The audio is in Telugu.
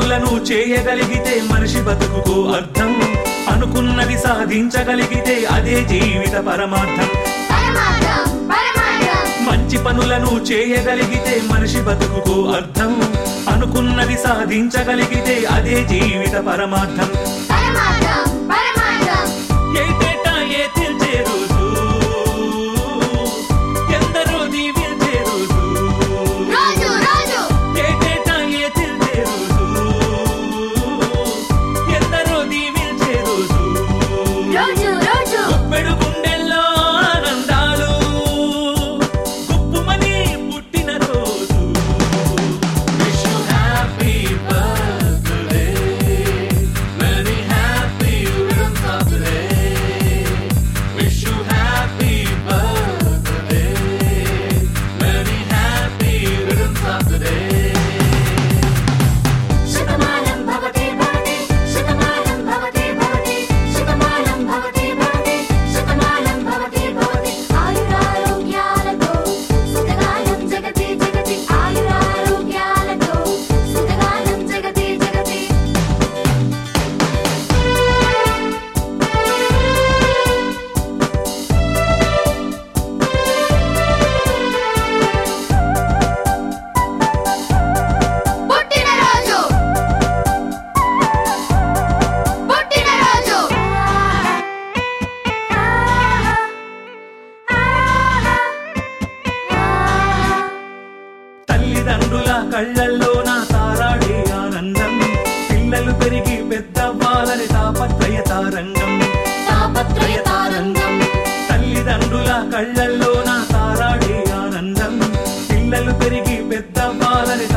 పనులను చేయగలిగితే మనిషి బతుకుకు అర్థం అనుకున్నది సాధించగలిగితే అదే జీవిత పరమార్థం పరమార్థం పరమార్థం మంచి పనులను చేయగలిగితే మనిషి బతుకుకు అర్థం అనుకున్నది సాధించగలిగితే అదే జీవిత పరమార్థం పరమార్థం పరమార్థం ఏటేటా ఏ తెలిసే రోజు ఎందరో దీవించే రోజు రోజు రోజు ఏటేటా ఏ తెలిసే రోజు ఎందరో దీవించే రోజు రోజు రోజు గుప్పెడు గుండెల్లో ఆనందాలు గుప్పుమని పుట్టిన రోజు wish you happy birthday very happy returns of the day wish you happy birthday very happy returns of the day శతమానం భవతి భవతి శతమానం భవతి భవతి శతమానం భవతి భవతి శతమానం భవతి భవతి ఆయురారోగ్యాలతో సుఖగానం జగతి జగతి ఆయురారోగ్యాలతో సుఖగానం జగతి జగతి పుట్టినరోజు పుట్టినరోజు తల్లిదండ్రుల కళ్ళల్లో నా తారాడే ఆనందం పిల్లలు పెరిగి పెద్దవ్వాలని తాపత్రయ తారంగం తాపత్రయ తారంగం తల్లిదండ్రుల కళ్ళల్లో నా తారాడే ఆనందం పిల్లలు పెరిగి పెద్దవ్వాలని